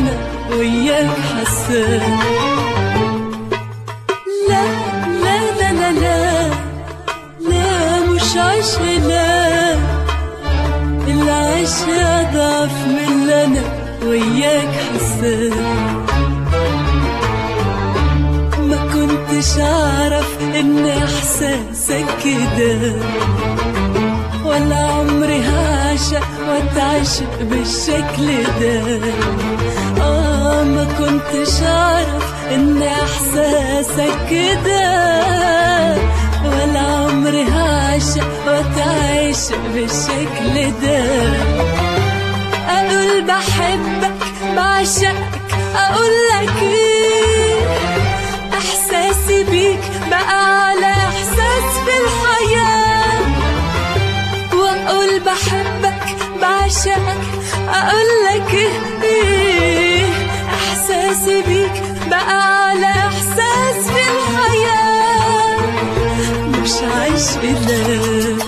انا وياك حسان لا لا لا لا لا لا مش عشق لا العشق اضعف من اللي انا وياك حسان ما كنتش اعرف ان احساسك كده ولا عمري هعشق واتعشق بالشكل ده اه ما كنتش اعرف ان احساسك كده ولا عمري هعشق واتعشق بالشكل ده اقول بحبك بعشقك اقول لك ايه احساسي بيك بقى على احساس في الحياه واقول بحبك بعشقك اقول لك ايه احساسي بيك بقى على احساس في الحياه مش عشق لا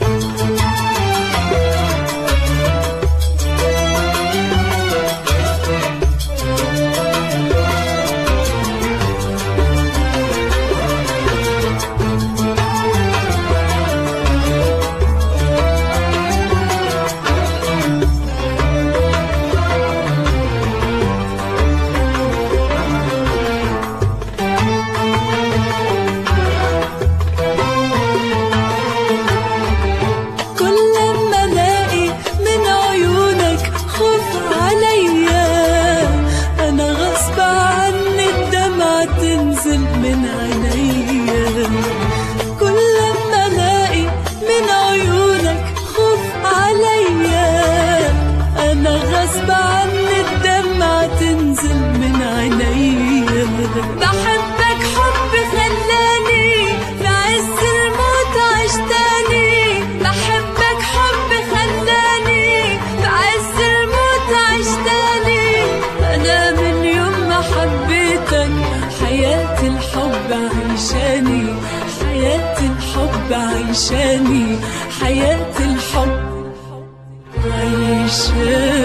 كل ما الاقي من عيونك خوف عليا انا غصب عني الدمعة تنزل من عينيا كل ما الاقي من عيونك خوف عليا انا غصب عني الدمعة تنزل من عينيا بحبك حب خلاني في عز الموت عشتاني بحبك حب خلاني في عز الموت عشتاني انا من يوم ما حبيتك حياة الحب عيشاني حياة الحب عيشاني حياة الحب عيشاني